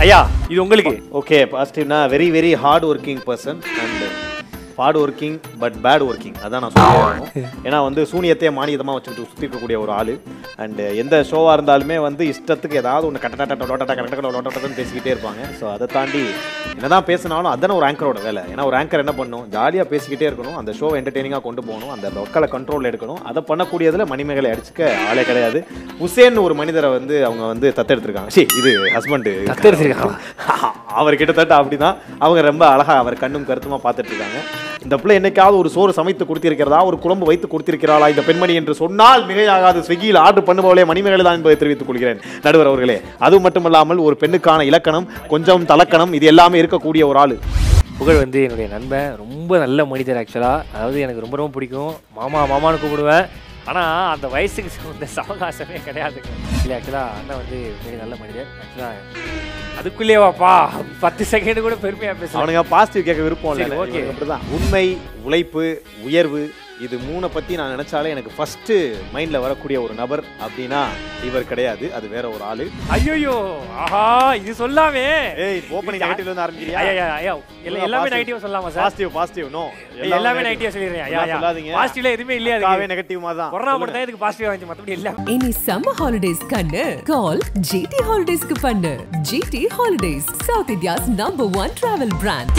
ஐயா இது உங்களுக்கு ஓகே பாசிட்டிவ்னா very very hard working person and hard working but bad working அதான் நான் சொல்லி ஆகணும் ஏன்னா வந்து சூனியத்தையே மானியதமாக வச்சுக்கிட்டு சுற்றி இருக்கக்கூடிய ஒரு ஆள் அண்ட் எந்த ஷோவாக இருந்தாலுமே வந்து இஷ்டத்துக்கு ஏதாவது ஒன்று கட்டட்ட லோட்டா கரெக்டாக லோட்டன்னு பேசிக்கிட்டே இருப்பாங்க ஸோ அதை தாண்டி என்னதான் பேசினாலும் அதானே ஒரு ஆங்கரோட வேலை ஏன்னா ஒரு ஆங்கர் என்ன பண்ணும் ஜாலியாக பேசிக்கிட்டே இருக்கணும் அந்த ஷோவை என்டர்டெய்னிங்காக கொண்டு போகணும் அந்த மக்களை கண்ட்ரோல் எடுக்கணும் அதை பண்ணக்கூடியதில் மணிமேகலை அடிச்சுக்க ஆளே கிடையாது உசேன் ஒரு மனிதரை வந்து அவங்க வந்து தத்தெடுத்திருக்காங்க சி இது ஹஸ்பண்ட் தத்தெடுத்திருக்காங்களா? அவர் கிட்டத்தட்ட அப்படிதான் அவங்க ரொம்ப அழகா அவர் கண்ணும் கருத்துமா பார்த்துட்டு இருக்காங்க இந்த பிள்ளை என்னைக்காவது ஒரு சோறு சமைத்து கொடுத்திருக்கிறதா ஒரு குழம்பு வைத்து கொடுத்திருக்கிறாளா இந்த பெண்மணி என்று சொன்னால் மிகையாகாது ஸ்விக்கியில் ஆர்டர் பண்ணுபவளே மணிமேகலை தான் என்பதை தெரிவித்துக் கொள்கிறேன் நடுவர் அவர்களே அது மட்டுமல்லாமல் ஒரு பெண்ணுக்கான இலக்கணம் கொஞ்சம் தலக்கணம் இது எல்லாமே இருக்கக்கூடிய ஒரு ஆளு புகழ் வந்து என்னுடைய நண்பன் ரொம்ப நல்ல மனிதர் ஆக்சுவலாக அதாவது எனக்கு ரொம்ப ரொம்ப பிடிக்கும் மாமா மாமான்னு கூப்பிடுவேன் ஆனால் அந்த வயசுக்கு தகுந்த சவகாசமே கிடையாதுங்க இல்லை ஆக்சுவலாக அண்ணன் வந்து பெரிய நல்ல மனிதர் ஆக்சுவலாக அதுக்குள்ளே வாப்பா பத்து செகண்ட் கூட பெருமையாக பேசுகிறேன் அவனுங்க பாசிட்டிவ் கேட்க விருப்பம் சரி, இல்லை okay. இவனுங்க அப்படிதான் உண்மை உழைப்பு உயர்வு இது மூணை பத்தி நான் நினைச்சாலே எனக்கு ஃபர்ஸ்ட் மைண்ட்ல வரக்கூடிய ஒரு நபர் அப்படின்னா இவர் கிடையாது அது வேற ஒரு ஆளு ஐயோ ஆஹா இது சொல்லாமே ஏய் ஓப்பனிங் நெகட்டிவ்ல இருந்து ஆரம்பிக்கிறியா ஐயா ஐயா ஐயா எல்லா- எல்லாமே நெகட்டிவ் சொல்லாமா சார் பாசிட்டிவ் பாசிட்டிவ் நோ எல்லாமே நெகட்டிவ் சொல்லிடுறேன் ஐயா ஐயா சொல்லாதீங்க பாசிட்டிவ்ல எதுவுமே இல்லையா அக்காவே அதுக்கு நெகட்டிவ் மாதிரி தான் கொரோனா மட்டும் தான் இதுக்கு பாசிட்டிவ் ஆச்சு மற்றபடி எல்லாமே இனி சம்மர் ஹாலிடேஸ் கண்ணு கால் ஜிடி ஹாலிடேஸ்க்கு பண்ணு GT holidays south India's number one travel brand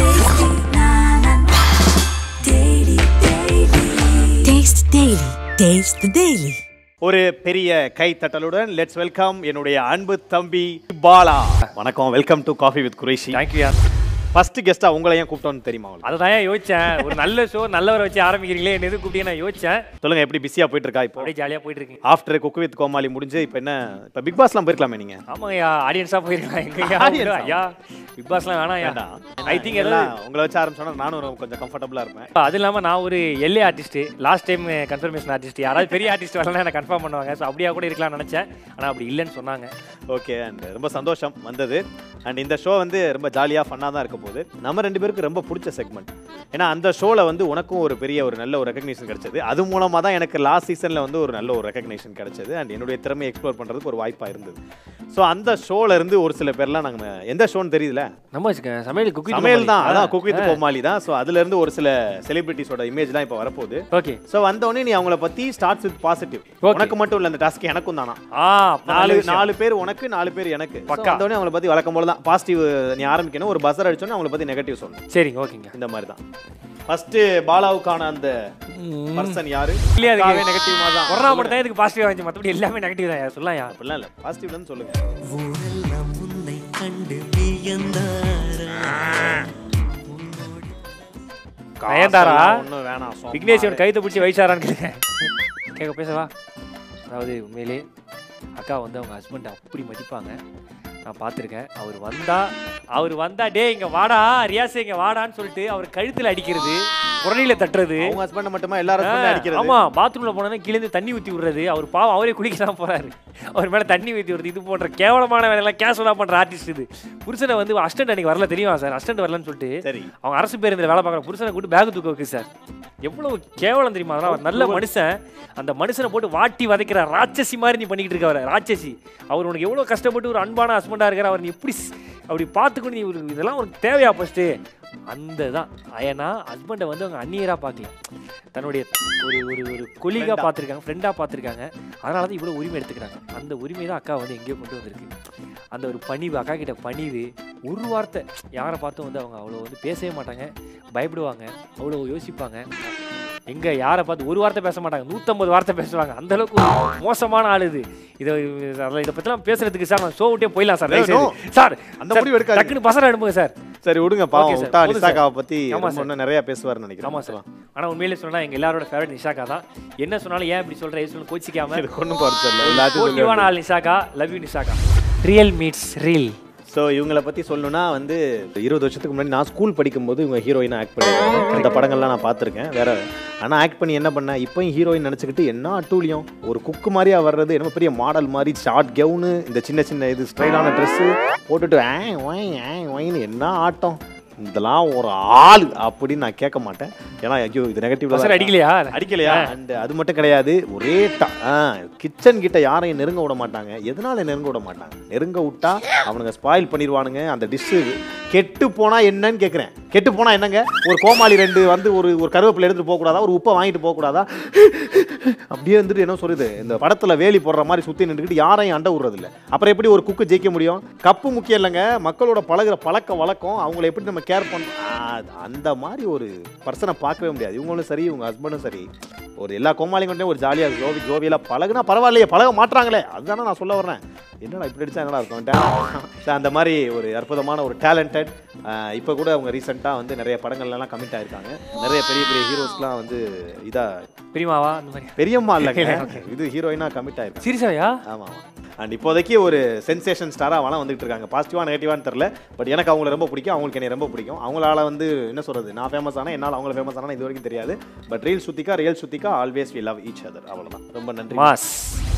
Taste Daily. Taste the Daily. ஒரு பெரிய கை தட்டலுடன் லெட்ஸ் வெல்கம் என்னுடைய அன்பு தம்பி பாலா வணக்கம் welcome to coffee with Qureshi thank you yeah first கெஸ்டா உங்களை ஏன் கூப்பிட்டோன்னு தெரியுமா உங்களுக்கு அதை தான் யோசிச்சேன் ஒரு நல்ல ஷோ நல்லவரை வச்சு ஆரம்பிக்கிறீங்களே என்ன எது கூப்பிட்டீங்க நான் யோசிச்சேன் சொல்லுங்க எப்படி பிஸியா போயிட்டு இருக்கா இப்போ அப்படியே ஜாலியாக போயிட்டு இருக்கு ஆஃப்டர் குக் வித் கோமாளி முடிஞ்சு இப்போ என்ன இப்போ பிக் பாஸ்லாம் போயிருக்கலாமே நீங்க ஆமாங்கய்யா ஆடியன்ஸாக போயிருக்கலாம் எங்கய்யா Audience ஆ? ஐயா பிக் பாஸ்லாம் வேணாம் ஐயா வேண்டாம். ஐ திங்க் எல்லாம் ஏதாவது உங்களை வச்சு ஆரம்பிச்சோன்னா நானும் ஒரு கொஞ்சம் கம்ஃபர்டபுளா இருப்பேன் அது இல்லாமல் நான் ஒரு LA artist last time confirmation artist யாராவது பெரிய ஆர்டிஸ்ட் வரலாம் எனக்கு கன்ஃபார்ம் பண்ணுவாங்க ஸோ அப்படியா கூட இருக்கலாம்னு நினச்சேன் ஆனால் அப்படி இல்லைன்னு சொன்னாங்க ஓகே அண்ட் ரொம்ப சந்தோஷம் வந்தது அண்ட் இந்த ஷோ வந்து ரொம்ப ஜாலியாக ஃபன்னாக தான் இருக்க போகுது நம்ம ரெண்டு பேருக்கு ரொம்ப பிடிச்ச செக்மெண்ட் ஏன்னா அந்த ஷோவில் வந்து உனக்கும் ஒரு பெரிய ஒரு நல்ல ஒரு ரெகக்னிஷன் கிடைச்சது அது மூலமாக தான் எனக்கு லாஸ்ட் சீசனில் வந்து ஒரு நல்ல ஒரு ரெகக்னிஷன் கிடைச்சது அண்ட் என்னுடைய திறமையை எக்ஸ்ப்ளோர் பண்ணுறதுக்கு ஒரு வாய்ப்பாக இருந்தது ஸோ அந்த ஷோல இருந்து ஒரு சில பேர்லாம் நாங்கள் எந்த ஷோன்னு தெரியல நம்ம வச்சுக்கேன் சமையல் குக்கி சமையல் தான் அதான் குக் வித் கோமாளி தான் ஸோ அதுல இருந்து ஒரு சில செலிபிரிட்டிஸோட இமேஜ் தான் இப்போ வரப்போகுது ஓகே ஸோ வந்தோடனே நீ அவங்கள பத்தி ஸ்டார்ட்ஸ் வித் பாசிட்டிவ் Okay. உனக்கு மட்டும் இல்லை அந்த டாஸ்க் எனக்கும் தானா ஆ நாலு நாலு பேர் உனக்கு நாலு பேர் எனக்கு பக்கா. பக்கா வந்தோடனே அவங்கள பத்தி வழக்கம் போல தான் பாசிட்டிவ் நீ ஆரம்பிக்கணும் ஒரு பஸ்ஸர் அடிச்சோன்னே அவங்கள பத்தி நெகட்டிவ் சொல்லணும் சரிங்க ஓகேங்க இந்த மாதிரி தான் ஃபர்ஸ்ட் பாலாவுக்கான அந்த பர்சன் யாரு இல்லையா அதுக்கு நெகட்டிவ் மாதிரி தான் கொரோனா மட்டும் தான் இதுக்கு பாசிட்டிவ் ஆச்சு மற்றபடி எல்லாமே நெகட்டிவ் தான் சொல்லலாம் யா அப்படிலாம் இல்லை பாசிட்டிவ்லன்னு சொல்லுங்க ஊரெல்லாம் உன்னை கண்டு வியந்தாரா நயன்தாரா? ஒன்றும் வேணாம் சும்மா விக்னேஷ் இவன் கைத்தை பிடிச்சி வயசாரான்னு கேட்க கேட்க பேசவா அதாவது உண்மையிலே அக்கா வந்து அவங்க ஹஸ்பண்ட் அப்படி மதிப்பாங்க நான் பார்த்துருக்கேன் அவர் வந்தா அவர் வந்தா டே இங்க வாடா ரியாஸ் இங்க வாடான்னு சொல்லிட்டு அவர் கழுத்துல அடிக்கிறது குரலில தட்டுறது அவங்க ஹஸ்பண்ட் மட்டுமா எல்லாரும் husband ஆ, அடிக்கிறது ஆமா பாத்ரூம்ல போனா கிழிந்து தண்ணி ஊத்தி விடுறது அவர் பாவம் அவரே குளிக்க தான் போறாரு அவர் மேல தண்ணி ஊத்தி விடுறது இது போன்ற கேவலமான வேலையெல்லாம் கேஷுவலா பண்ற ஆர்டிஸ்ட் இது புருஷனை வந்து அசிஸ்டன்ட் அன்னைக்கு வரல தெரியுமா சார் அசிஸ்டன்ட் வரலன்னு சொல்லிட்டு சரி அவங்க அரசு பேருந்தில் வேலை பார்க்குற புருஷனை கூட்டு பேக் தூக்க வைக்கு சார் எவ்வளவு கேவலம் தெரியுமா அதெல்லாம் அவர் நல்ல மனுஷன் அந்த மனுஷனை போட்டு வாட்டி வதைக்கிற ராட்சசி மாதிரி நீ பண்ணிக்கிட்டு இருக்க அவரை ராட்சசி அவர் உனக்கு எவ்வளோ கஷ்டப்பட்டு ஒரு அன்பான ஹஸ்பண்டாக இருக்கிற அவர் நீ எப்படி ஸ்- அப்படி பார்த்துக்கணும் நீ ஒரு இதெல்லாம் உனக்கு தேவையா ஃபஸ்ட்டு அந்த தான் ஏன்னா ஹஸ்பண்டை வந்து அவங்க அந்நியராக பார்க்கல தன்னுடைய ஒரு ஒரு ஒரு கொலிகாக Friend-ஆ. பார்த்துருக்காங்க ஃப்ரெண்டாக பார்த்துருக்காங்க அதனால தான் இவ்வளோ உரிமை எடுத்துக்கிறாங்க அந்த உரிமை தான் அக்கா வந்து எங்கேயோ கொண்டு வந்திருக்கு அந்த ஒரு பணிவு அக்கா கிட்ட பணிவு ஒரு வார்த்தை யாரை பார்த்தும் வந்து அவங்க அவ்வளோ வந்து பேசவே மாட்டாங்க பயப்படுவாங்க அவ்வளோ யோசிப்பாங்க எங்க யாரை பார்த்து ஒரு வார்த்தை பேச மாட்டாங்க நூற்றம்பது வார்த்தை பேசுவாங்க அந்த அளவுக்கு ஒரு மோசமான ஆள் இது இதை அதில் இதை பற்றிலாம் பேசுறதுக்கு சார் நான் ஷோ விட்டே போயிடலாம் சார் தயவு No, செய்து. சார் அந்த சார், முடிவு எடுக்காதீங்க. டக்குன்னு பசங்க அனுப்புங்க சார் சரி விடுங்க Okay, பாவம் sir. விட்டா போதும், நிசாக்காவை பத்தி ஆமா, ரொம்ப sir. இன்னும் நிறைய பேசுவார்னு நினைக்கிறேன் ஆமாம் சார் ஆனால் உண்மையிலே சொன்னா எங்க எல்லாரோட ஃபேவரட் நிஷாக்கா தான் என்ன சொன்னாலும் ஏன் இப்படி சொல்ற சொல்லி கோச்சிக்காம இது கொண்டு போறது தெரியல எல்லாத்தையும் போட்டிவான ஆள் நிஷாக்கா லவ் யூ நிஷாக்கா ரியல் மீட்ஸ் ரீல் ஸோ இவங்கள பற்றி சொல்லணும்னா வந்து இருபது வருஷத்துக்கு முன்னாடி நான் ஸ்கூல் படிக்கும்போது இவங்க ஹீரோயினாக ஆக்ட் பண்ணிருக்காங்க அந்த படங்கள்லாம் நான் பார்த்துருக்கேன் வேற ஆனால் ஆக்ட் பண்ணி என்ன பண்ணேன் இப்போயும் ஹீரோயின் நினச்சிக்கிட்டு என்ன அட்டூழியம் ஒரு குக்கு மாதிரியா வர்றது என்ன பெரிய மாடல் மாதிரி ஷார்ட் கவுனு இந்த சின்ன சின்ன இது ஸ்டைலான ட்ரெஸ்ஸு போட்டுட்டு ஏ ஒய் ஏ ஒயின்னு என்ன ஆட்டம் இதெல்லாம் ஒரு ஆள் அப்படின்னு நான் கேட்க மாட்டேன் ஏன்னா ஐயோ இது நெகட்டிவ் பசங்க அடிக்கலையா அடிக்கலையா அண்ட் அது மட்டும் கிடையாது ஒரே கிச்சன் கிட்ட யாரையும் நெருங்க விட மாட்டாங்க எதனால நெருங்க விட மாட்டாங்க நெருங்க விட்டா அவனுங்க ஸ்பாயில் பண்ணிடுவானுங்க அந்த டிஷ்ஷு கெட்டு போனா என்னன்னு கேட்குறேன் கெட்டு போனா என்னங்க ஒரு கோமாளி ரெண்டு வந்து ஒரு ஒரு கருவேப்பிலை எடுத்துட்டு போக கூடாதா ஒரு உப்பை வாங்கிட்டு போக கூடாதா அப்படியே வந்துட்டு என்ன சொல்லுது இந்த படத்துல வேலி போடுற மாதிரி சுத்தி நின்றுக்கிட்டு யாரையும் அண்டை விடுறது இல்ல அப்புறம் எப்படி ஒரு குக்கு ஜெயிக்க முடியும் கப்பு முக்கியம் இல்லைங்க மக்களோட பழகுற பழக்க வழக்கம் அவங்கள எப்படி நம்ம கேர் பண்ணோம் அந்த மாதிரி ஒரு பர்சனை பார்க்கவே முடியாது இவங்களும் சரி இவங்க ஹஸ்பண்டும் சரி ஒரு எல்லா கோமாளிங்கள்ட்டையும் ஒரு ஜாலியாக ஜோவி ஜோவியெல்லாம் பழகுனா பரவாயில்லையே பழக மாட்றாங்களே அதுதானே நான் சொல்ல வர்றேன் என்னடா இப்படி அடிச்சா என்னடா இருக்கும் Ta- அந்த மாதிரி ஒரு அற்புதமான ஒரு டேலண்டட் இப்போ கூட அவங்க ரீசெண்டாக வந்து நிறைய படங்கள்லாம் கமிட் ஆயிருக்காங்க நிறைய பெரிய பெரிய ஹீரோஸ்லாம் வந்து இதாக பெரியமாவா அந்த மாதிரி பெரியம்மா இல்லைங்க இது ஹீரோயினாக கமிட் ஆயிருக்காங்க சீரியஸாயா ஆமாம் ஆமாம் அண்ட் இப்போதைக்கு ஒரு சென்சேஷன் ஸ்டாராக அவலாம் வந்துட்டு இருக்காங்க பாசிட்டிவாக நெகட்டிவான்னு தெரில பட் எனக்கு அவங்கள ரொம்ப பிடிக்கும் அவங்களுக்கு என்னை ரொம்ப பிடிக்கும் அவங்களால வந்து என்ன சொல்கிறது நான் ஃபேமஸ் ஆனால் என்னால் அவங்கள ஃபேமஸ் ஆனால் இது வரைக்கும் தெரியாது பட் ரீல் சுத்திக்கா ரியல் சுத்திக்கா always we love each other அவ்வளோதான் ரொம்ப நன்றி மாஸ்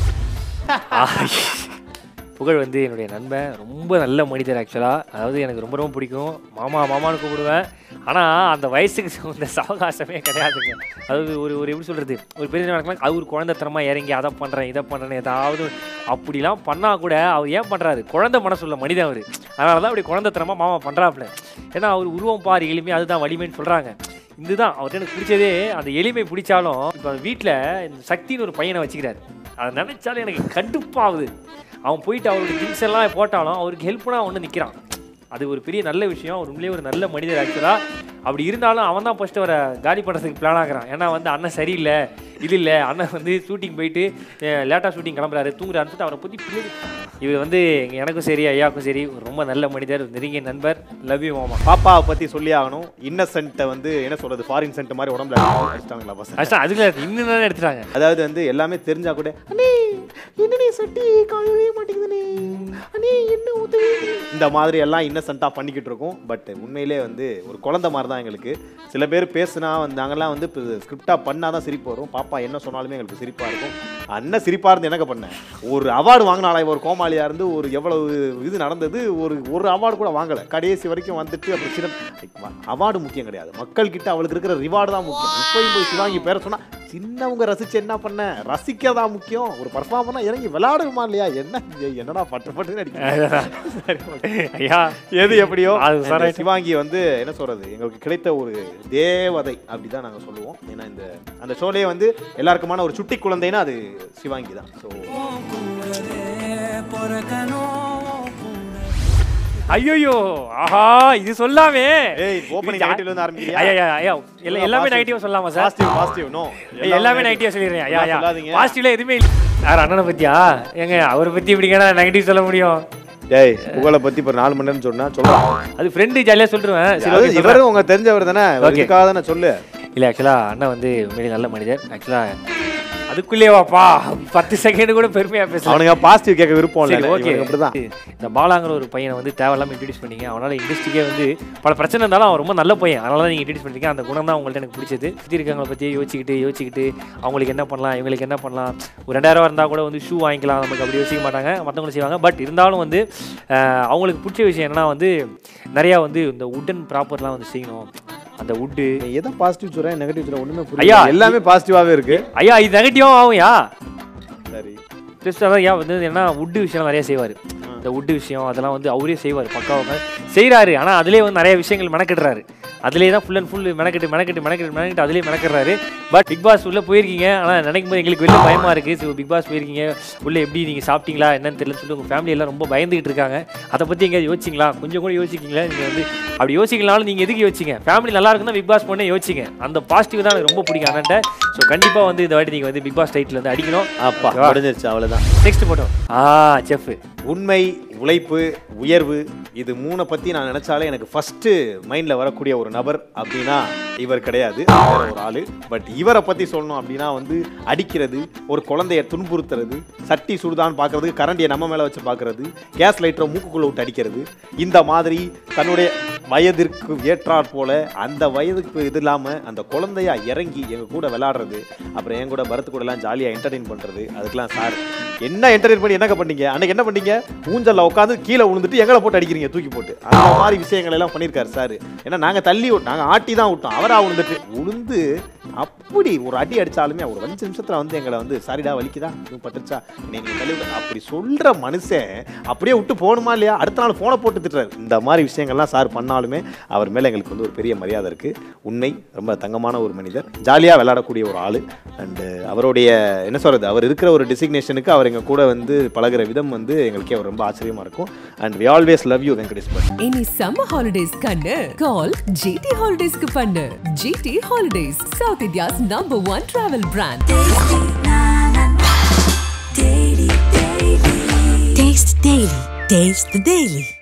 புகழ் வந்து என்னுடைய நண்பன் ரொம்ப நல்ல மனிதர் ஆக்சுவலாக அதாவது எனக்கு ரொம்ப ரொம்ப பிடிக்கும் மாமா மாமான்னு கூப்பிடுவேன் ஆனால் அந்த வயசுக்கு இந்த சாவகாசமே கிடையாதுங்க அதாவது ஒரு ஒரு எப்படி சொல்கிறது ஒரு பெரிய நடக்கலாம் அவர் குழந்தைத்தனமாக இறங்கி அதை பண்ணுறேன் இதை பண்ணுறேன் ஏதாவது அப்படிலாம் பண்ணால் கூட அவர் ஏன் பண்ணுறாரு குழந்தை மனசுள்ள மனிதன் அவர் அதனால தான் அப்படி குழந்தைத்தனமாக மாமா பண்ணுறாப்புல ஏன்னா அவர் உருவம் பாரு எளிமை அதுதான் வலிமைன்னு சொல்கிறாங்க இதுதான் அவர்கிட்ட எனக்கு பிடிச்சதே அந்த எளிமை பிடிச்சாலும் இப்போ வீட்டில் இந்த சக்தின்னு ஒரு பையனை வச்சுக்கிறாரு அதை நினைச்சாலும் எனக்கு கடுப்பாகுது அவன் போயிட்டு அவருடைய திங்ஸ் எல்லாம் போட்டாலும் அவருக்கு ஹெல்ப் பண்ண ஒன்று நிற்கிறான் அது ஒரு பெரிய நல்ல விஷயம் அவர் உண்மையிலேயே ஒரு நல்ல மனிதர் ஆக்சுவலாக அப்படி இருந்தாலும் அவன் தான் ஃபஸ்ட்டு அவரை காலி பண்ணுறதுக்கு பிளான் ஆகிறான் ஏன்னா வந்து அண்ணன் சரியில்லை இது இல்லை அண்ணன் வந்து ஷூட்டிங் போயிட்டு லேட்டாக ஷூட்டிங் கிளம்புறாரு தூங்குறாருன்னு சொல்லிட்டு அவரை பற்றி பின்னாடி இவர் வந்து எனக்கும் சரி ஐயாவுக்கும் சரி ஒரு ரொம்ப நல்ல மனிதர் நெருங்கிய நண்பர் லவ் யூ மாமா பாப்பாவை பற்றி சொல்லி ஆகணும் இன்னசென்ட்டை வந்து என்ன சொல்கிறது ஃபாரின் சென்ட் மாதிரி உடம்புல அடிச்சிட்டாங்களா பசங்க அஷ்டம் அதுக்குள்ள இன்னும் தானே எடுத்துட்டாங்க அதாவது வந்து எல்லாமே தெரிஞ்சா கூட அண்ணே என்னனே சட்டி காயவே மாட்டேங்குதுனே அண்ணே என்ன உதவி இந்த மாதிரி எல்லாம் இன்னசென்ட்டாக பண்ணிக்கிட்டு இருக்கோம் பட் உண்மையிலே வந்து ஒரு குழந்தை மாதிரி தான் எங்களுக்கு சில பேர் பேசுனா வந்து நாங்கெல்லாம் வந்து ஸ்கிரிப்டாக பண்ணால் தான் சிரிப்பு வரும் பாப்பா என்ன சொன்னாலுமே எங்களுக்கு சிரிப்பாக இருக்கும் அண்ணன் சிரிப்பாக இருந்து எனக்கு பண்ணேன் ஒரு அவார்டு வாங்கினாலே ஒரு கோமாளியாக இருந்து ஒரு எவ்வளவு இது நடந்தது ஒரு ஒரு அவார்டு கூட வாங்கலை கடைசி வரைக்கும் வந்துட்டு அப்புறம் சின்ன அவார்டு முக்கியம் கிடையாது மக்கள் கிட்ட அவளுக்கு இருக்கிற ரிவார்டு தான் முக்கியம் இப்போயும் போய் சிவாங்கி பேர சொன்னா சின்னவங்க ரசிச்சு என்ன பண்ண ரசிக்க தான் முக்கியம் ஒரு பர்ஃபார்மனா இறங்கி விளையாடுமா இல்லையா என்ன என்னடா பட்டு பட்டு நடிக்க ஐயா எது எப்படியோ அது அந்த சரி. சிவாங்கி வந்து என்ன சொல்றது எங்களுக்கு கிடைத்த ஒரு தேவதை அப்படிதான் நாங்க சொல்லுவோம் ஏன்னா இந்த அந்த ஷோலயே வந்து எல்லாருக்குமான ஒரு சுட்டி குழந்தைன்னா அது சிவாங்கி தான் ஸோ ஐயோ ஆஹா இது சொல்லாமே ஏய் ஓப்பனிங் நெகட்டிவ்ல இருந்து ஆரம்பிக்கிறியா ஐயா ஐயா, ஐயா எல்லாம் எல்லாமே நெகட்டிவா சொல்லலாமா சார் பாசிட்டிவ் பாசிட்டிவ் நோ ஏய், எல்லாமே நெகட்டிவா சொல்லிடுறேன் ஐயா ஐயா சொல்லாதீங்க பாசிட்டிவ்ல எதுவுமே இல்ல யார் அண்ணனை பத்தியா ஏங்க அவரை பத்தி இப்படிங்க நெகட்டிவ் சொல்ல முடியும் டேய் புகழை பத்தி இப்போ நாலு மணி நேரம் சொன்னா சொல்லலாம் அது ஃப்ரெண்டு ஜாலியா சொல்லிருவேன் சரி அதாவது okay, சொல்றேன். இவரும் உங்க தெரிஞ்சவர் தானே Okay. இதுக்காக தானே சொல்லு இல்ல ஆக்சுவலா அண்ணன் வந்து உண்மையிலே நல்ல மனிதர் ஆக்சுவலா அதுக்குள்ளே வாப்பா பத்து செகண்ட் கூட பெருமையா பேசலாம் அவனுங்க பாசிட்டிவ் கேட்க விருப்பம் சரி இல்லை ஓகே இவனுங்க அப்படிதான் இந்த பாலாங்கிற ஒரு பையனை வந்து தேவையில்லாம இன்ட்ரடியூஸ் பண்ணீங்க அவனால இண்டஸ்ட்ரிக்கே வந்து பல பிரச்சனை இருந்தாலும் அவன் ரொம்ப நல்ல பையன் அதனால தான் நீங்கள் இன்ட்ரடியூஸ் பண்ணிருக்கீங்க அந்த குணம் தான் உங்கள்ட்ட எனக்கு பிடிச்சது சுற்றி இருக்கவங்களை பற்றி யோசிச்சுக்கிட்டு யோசிச்சுக்கிட்டு அவங்களுக்கு என்ன பண்ணலாம் இவங்களுக்கு என்ன பண்ணலாம் ஒரு ரெண்டாயிரம் ரூபா இருந்தால் கூட வந்து ஷூ வாங்கிக்கலாம் நமக்கு அப்படி யோசிக்க மாட்டாங்க மற்றவங்களும் செய்வாங்க பட் இருந்தாலும் வந்து அஹ், அவங்களுக்கு பிடிச்ச விஷயம் என்னன்னா வந்து நிறையா வந்து இந்த உட்டன் ப்ராப்பர்லாம் வந்து செய்யணும் அந்த உட்டு நீ எதை பாசிட்டிவ் சொல்ற நெகட்டிவ் சொல்ற ஒண்ணுமே ஐயா, புரியல எல்லாமே பாசிட்டிவாவே இருக்கு ஐயா இது நெகட்டிவாக ஆகும்யா சரி ப்ளஸ் அதான் ஏன் வந்து என்ன உட்டு விஷயம் நிறைய செய்வார் இந்த உட்டு விஷயம் அதெல்லாம் வந்து அவரே செய்வார் பக்காவாக செய்கிறாரு ஆனால் அதுலேயே வந்து நிறைய விஷயங்கள் மெனக்கிடுறாரு அதுலேயே தான் ஃபுல் அண்ட் ஃபுல் மெனக்கெட்டு மெனக்கெட்டு மெனக்கெட்டு மெனக்கெட்டு அதுலேயே மெனக்கிடுறாரு பட் பிக் பாஸ் உள்ளே போயிருக்கீங்க ஆனால் நினைக்கும் போது எங்களுக்கு வெளில பயமாக இருக்குது ஸோ பிக் பாஸ் போயிருக்கீங்க உள்ளே எப்படி நீங்கள் சாப்பிட்டீங்களா என்னன்னு தெரியல சொல்லிட்டு உங்கள் ஃபேமிலி எல்லாம் ரொம்ப பயந்துகிட்டு இருக்காங்க அதை பற்றி எங்கேயாவது யோசிச்சிங்களா கொஞ்சம் கூட யோசிக்கிங்களா நீங்கள் வந்து அப்படி யோசிக்கலாம்னு நீங்கள் எதுக்கு யோசிச்சிங்க ஃபேமிலி நல்லா இருக்குன்னா பிக் பாஸ் பண்ணே யோசிச்சிங்க அந்த பாசிட்டிவ் தான் எனக்கு ரொம்ப பிடிக்கும் அண்ணன்ட்ட ஸோ கண்டிப்பாக வந்து இந்த வாட்டி நீங்கள் வந்து பிக் பாஸ் டைட்டில் வந்து அடிக்கணும் அப்பா ஓகேவா? முடிஞ்சிருச்சு அவ்வளவுதான் நெக்ஸ்ட் போட்டோம் ஆ செஃப் உண்மை உழைப்பு உயர்வு இது மூணை பத்தி நான் நினைச்சாலே எனக்கு ஃபர்ஸ்ட் மைண்ட்ல வரக்கூடிய ஒரு நபர் அப்படின்னா இவர் கிடையாது வேற ஒரு ஆளு பட் இவரை பத்தி சொல்லணும் அப்படின்னா வந்து அடிக்கிறது ஒரு குழந்தைய துன்புறுத்துறது சட்டி சுடுதான்னு பார்க்கறதுக்கு கரண்டியை நம்ம மேல வச்சு பார்க்கறது கேஸ் லைட்டரை மூக்குக்குள்ள விட்டு அடிக்கிறது இந்த மாதிரி தன்னுடைய வயதிற்கு ஏற்றாற் போல அந்த வயதுக்கு இது இல்லாமல் அந்த குழந்தையா இறங்கி எங்கள் கூட விளையாடுறது அப்புறம் என் கூட பரத்து கூட எல்லாம் ஜாலியாக என்டர்டெயின் பண்ணுறது அதுக்கெல்லாம் சார் என்ன என்டர்டெயின் பண்ணி என்னங்க பண்ணீங்க அன்னைக்கு என்ன பண்ணீங்க ஊஞ்சல்ல உட்காந்து கீழே விழுந்துட்டு எங்களை போட்டு அடிக்கிறீங்க தூக்கி போட்டு அந்த மாதிரி விஷயங்கள் எல்லாம் பண்ணியிருக்காரு சார் ஏன்னா நாங்கள் தள்ளி விட்டோம் நாங்கள் ஆட்டி தான் விட்டோம் அவரா விழுந்துட்டு விழுந்து அப்படி ஒரு அடி அடிச்சாலுமே ஒரு அஞ்சு நிமிஷத்துல வந்து எங்களை வந்து சாரிடா வலிக்குதா இதுவும் பட்டுச்சா நீங்க தள்ளி விடு. அப்படி சொல்ற மனுஷன் அப்படியே விட்டு போகணுமா இல்லையா அடுத்த நாள் போனை போட்டு திட்டுறாரு இந்த மாதிரி விஷயங்கள்லாம் சார் பண்ணாலுமே அவர் மேல எங்களுக்கு வந்து ஒரு பெரிய மரியாதை இருக்கு உண்மை ரொம்ப தங்கமான ஒரு மனிதர் ஜாலியா விளையாடக்கூடிய ஒரு ஆளு அண்டு அவருடைய என்ன சொல்றது அவர் இருக்கிற ஒரு டெசிக்னேஷனுக்கு அவர் எங்க கூட வந்து பழகுற விதம் வந்து எங்களுக்கே ரொம்ப ஆச்சரியமா இருக்கும் and we always love you Venkatesh but இனி சம்மர் ஹாலிடேஸ் கண்ணு கால் ஜிடி ஹாலிடேஸ்க்கு பண்ணு GT holidays south India's number one travel brand Taste Daily. Taste the Daily.